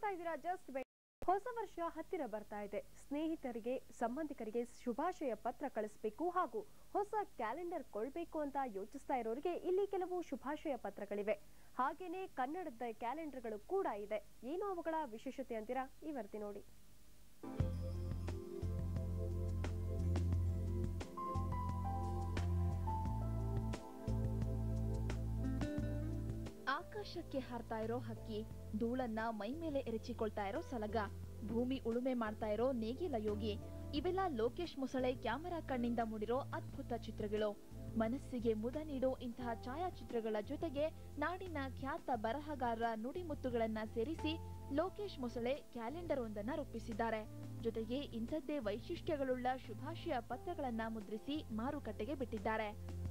ನೋಡ್ತಾ ಇದ್ದೀರಾ ಜಸ್ಟ್ ಹೊಸ ವರ್ಷ ಹತ್ತಿರ ಬರ್ತಾ ಇದೆ ಸ್ನೇಹಿತರಿಗೆ ಸಂಬಂಧಿಕರಿಗೆ ಶುಭಾಶಯ ಪತ್ರ ಕಳಿಸಬೇಕು ಹಾಗೂ ಹೊಸ ಕ್ಯಾಲೆಂಡರ್ ಕೊಳ್ಬೇಕು ಅಂತ ಯೋಚಿಸ್ತಾ ಇರೋರಿಗೆ ಇಲ್ಲಿ ಕೆಲವು ಶುಭಾಶಯ ಪತ್ರಗಳಿವೆ ಹಾಗೇನೆ ಕನ್ನಡದ ಕ್ಯಾಲೆಂಡರ್ಗಳು ಕೂಡ ಇದೆ ಏನು ಅವುಗಳ ವಿಶೇಷತೆ ಅಂತೀರಾ ಈ ವರದಿ ನೋಡಿ ಆಕಾಶಕ್ಕೆ ಹಾರ್ತಾ ಇರೋ ಹಕ್ಕಿ ಧೂಳನ್ನ ಮೈ ಮೇಲೆ ಎರಚಿಕೊಳ್ತಾ ಇರೋ ಸಲಗ ಭೂಮಿ ಉಳುಮೆ ಮಾಡ್ತಾ ಇರೋ ನೇಗಿಲ ಯೋಗಿ ಇವೆಲ್ಲ ಲೋಕೇಶ್ ಮುಸಳೆ ಕ್ಯಾಮೆರಾ ಕಣ್ಣಿಂದ ಮೂಡಿರೋ ಅದ್ಭುತ ಚಿತ್ರಗಳು ಮನಸ್ಸಿಗೆ ಮುದ ನೀಡೋ ಇಂತಹ ಛಾಯಾಚಿತ್ರಗಳ ಜೊತೆಗೆ ನಾಡಿನ ಖ್ಯಾತ ಬರಹಗಾರರ ನುಡಿಮುತ್ತುಗಳನ್ನ ಸೇರಿಸಿ ಲೋಕೇಶ್ ಮೊಸಳೆ ಕ್ಯಾಲೆಂಡರ್ ಒಂದನ್ನ ರೂಪಿಸಿದ್ದಾರೆ ಜೊತೆಗೆ ಇಂಥದ್ದೇ ವೈಶಿಷ್ಟ್ಯಗಳುಳ್ಳ ಶುಭಾಶಯ ಪತ್ರಗಳನ್ನ ಮುದ್ರಿಸಿ ಮಾರುಕಟ್ಟೆಗೆ ಬಿಟ್ಟಿದ್ದಾರೆ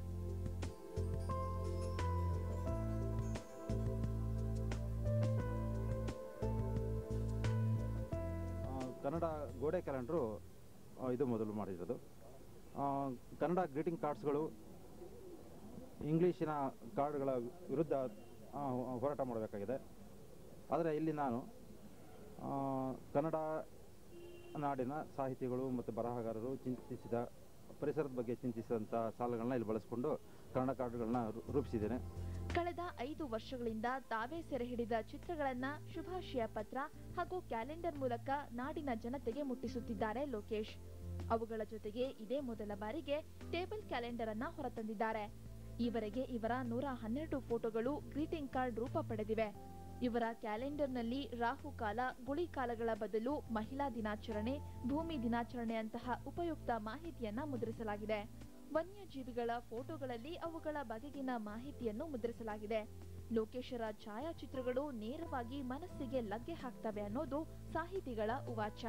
ಆ, ಕನ್ನಡ ಗೋಡೆ ಕ್ಯಾಲೆಂಡ್ರು ಆ, ಇದು ಮೊದಲು ಮಾಡಿರೋದು ಆ, ಕನ್ನಡ ಗ್ರೀಟಿಂಗ್ ಕಾರ್ಡ್ಸ್ಗಳು ಇಂಗ್ಲೀಷಿನ ಕಾರ್ಡ್ಗಳ ವಿರುದ್ಧ ಆ, ಹೋರಾಟ ಮಾಡಬೇಕಾಗಿದೆ ಆದರೆ ಇಲ್ಲಿ ನಾನು ಆ, ಕನ್ನಡ ನಾಡಿನ ಸಾಹಿತಿಗಳು ಮತ್ತು ಬರಹಗಾರರು ಚಿಂತಿಸಿದ ಪರಿಸರದ ಬಗ್ಗೆ ಚಿಂತಿಸಿದಂಥ ಸಾಲುಗಳನ್ನ ಇಲ್ಲಿ ಬಳಸಿಕೊಂಡು ಕನ್ನಡ ಕಾರ್ಡ್ಗಳನ್ನ ರೂ- ರೂಪಿಸಿದ್ದೇನೆ ಕಳೆದ ಐದು ವರ್ಷಗಳಿಂದ ತಾವೇ ಸೆರೆ ಹಿಡಿದ ಚಿತ್ರಗಳನ್ನ ಶುಭಾಶಯ ಪತ್ರ ಹಾಗೂ ಕ್ಯಾಲೆಂಡರ್ ಮೂಲಕ ನಾಡಿನ ಜನತೆಗೆ ಮುಟ್ಟಿಸುತ್ತಿದ್ದಾರೆ ಲೋಕೇಶ್ ಅವುಗಳ ಜೊತೆಗೆ ಇದೇ ಮೊದಲ ಬಾರಿಗೆ ಟೇಬಲ್ ಕ್ಯಾಲೆಂಡರ್ ಅನ್ನ ಹೊರತಂದಿದ್ದಾರೆ ಈವರೆಗೆ ಇವರ ನೂರ ಹನ್ನೆರಡು ಫೋಟೋಗಳು ಗ್ರೀಟಿಂಗ್ ಕಾರ್ಡ್ ರೂಪ ಪಡೆದಿವೆ ಇವರ ಕ್ಯಾಲೆಂಡರ್ನಲ್ಲಿ ರಾಹುಕಾಲ ಗುಳಿಕಾಲಗಳ ಬದಲು ಮಹಿಳಾ ದಿನಾಚರಣೆ ಭೂಮಿ ದಿನಾಚರಣೆಯಂತಹ ಉಪಯುಕ್ತ ಮಾಹಿತಿಯನ್ನ ಮುದ್ರಿಸಲಾಗಿದೆ ವನ್ಯಜೀವಿಗಳ ಫೋಟೋಗಳಲ್ಲಿ ಅವುಗಳ ಬಗೆಗಿನ ಮಾಹಿತಿಯನ್ನು ಮುದ್ರಿಸಲಾಗಿದೆ ಲೋಕೇಶರ ಛಾಯಾಚಿತ್ರಗಳು ನೇರವಾಗಿ ಮನಸ್ಸಿಗೆ ಲಗ್ಗೆ ಹಾಕ್ತವೆ ಅನ್ನೋದು ಸಾಹಿತಿಗಳ ಉವಾಚ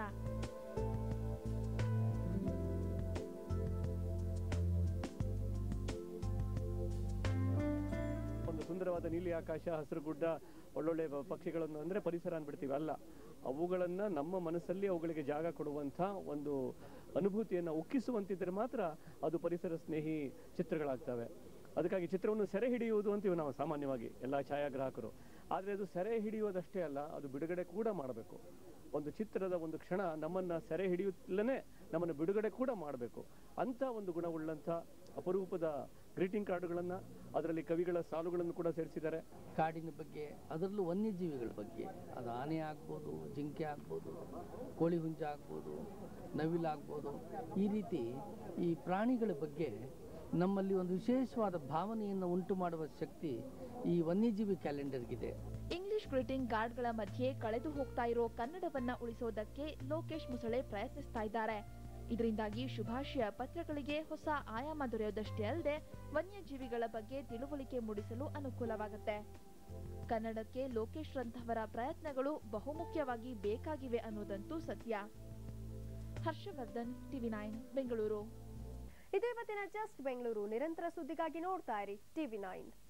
ಒಂದು ಸುಂದರವಾದ ನೀಲಿ ಆಕಾಶ ಹಸಿರು ಗುಡ್ಡ ಒಳ್ಳೊಳ್ಳೆ ಪ- ಪಕ್ಷಿಗಳನ್ನು ಅಂದರೆ ಪರಿಸರ ಅಂದ್ಬಿಡ್ತೀವಿ ಅಲ್ಲ ಅವುಗಳನ್ನು ನಮ್ಮ ಮನಸ್ಸಲ್ಲಿ ಅವುಗಳಿಗೆ ಜಾಗ ಕೊಡುವಂಥ ಒಂದು ಅನುಭೂತಿಯನ್ನು ಉಕ್ಕಿಸುವಂತಿದ್ದರೆ ಮಾತ್ರ ಅದು ಪರಿಸರ ಸ್ನೇಹಿ ಚಿತ್ರಗಳಾಗ್ತವೆ ಅದಕ್ಕಾಗಿ ಚಿತ್ರವನ್ನು ಸೆರೆ ಹಿಡಿಯುವುದು ಅಂತೀವಿ ನಾವು ಸಾಮಾನ್ಯವಾಗಿ ಎಲ್ಲ ಛಾಯಾಗ್ರಾಹಕರು ಆದರೆ ಅದು ಸೆರೆ ಹಿಡಿಯೋದಷ್ಟೇ ಅಲ್ಲ ಅದು ಬಿಡುಗಡೆ ಕೂಡ ಮಾಡಬೇಕು ಒಂದು ಚಿತ್ರದ ಒಂದು ಕ್ಷಣ ನಮ್ಮನ್ನು ಸೆರೆ ಹಿಡಿಯುತ್ತಲೇ ನಮ್ಮನ್ನು ಬಿಡುಗಡೆ ಕೂಡ ಮಾಡಬೇಕು ಅಂಥ ಒಂದು ಗುಣವುಳ್ಳಂಥ ಅಪರೂಪದ ಗ್ರೀಟಿಂಗ್ ಕಾರ್ಡುಗಳನ್ನು ಅದರಲ್ಲಿ ಕವಿಗಳ ಸಾಲುಗಳನ್ನು ಕೂಡ ಸೇರಿಸಿದ್ದಾರೆ ಕಾಡಿನ ಬಗ್ಗೆ ಅದರಲ್ಲೂ ವನ್ಯಜೀವಿಗಳ ಬಗ್ಗೆ ಅದು ಆನೆ ಆಗ್ಬೋದು ಜಿಂಕೆ ಆಗ್ಬೋದು ಕೋಳಿ ಹುಂಜ ಆಗ್ಬೋದು ನವಿಲಾಗ್ಬೋದು ಈ ರೀತಿ ಈ ಪ್ರಾಣಿಗಳ ಬಗ್ಗೆ ನಮ್ಮಲ್ಲಿ ಒಂದು ವಿಶೇಷವಾದ ಭಾವನೆಯನ್ನು ಉಂಟು ಮಾಡುವ ಶಕ್ತಿ ಈ ವನ್ಯಜೀವಿ ಕ್ಯಾಲೆಂಡರ್ಗಿದೆ ಇಂಗ್ಲಿಷ್ ಗ್ರೀಟಿಂಗ್ ಕಾರ್ಡ್ಗಳ ಮಧ್ಯೆ ಕಳೆದು ಹೋಗ್ತಾ ಇರೋ ಕನ್ನಡವನ್ನ ಉಳಿಸೋದಕ್ಕೆ ಲೋಕೇಶ್ ಮುಸಳೆ ಪ್ರಯತ್ನಿಸ್ತಾ ಇದ್ದಾರೆ ಇದರಿಂದಾಗಿ ಶುಭಾಶಯ ಪತ್ರಗಳಿಗೆ ಹೊಸ ಆಯಾಮ ದೊರೆಯೋದಷ್ಟೇ ಅಲ್ಲದೆ ವನ್ಯಜೀವಿಗಳ ಬಗ್ಗೆ ತಿಳುವಳಿಕೆ ಮೂಡಿಸಲು ಅನುಕೂಲವಾಗುತ್ತೆ ಕನ್ನಡಕ್ಕೆ ಲೋಕೇಶ್ ರಂಥವರ ಪ್ರಯತ್ನಗಳು ಬಹುಮುಖ್ಯವಾಗಿ ಬೇಕಾಗಿವೆ ಅನ್ನೋದಂತೂ ಸತ್ಯ ಹರ್ಷವರ್ಧನ್ ಟಿವಿ ನೈನ್ ಬೆಂಗಳೂರು ಇದು ಇವತ್ತಿನ ಜಸ್ಟ್ ಬೆಂಗಳೂರು ನಿರಂತರ ಸುದ್ದಿಗಾಗಿ ನೋಡ್ತಾ ಇರಿ ಟಿವಿ ನೈನ್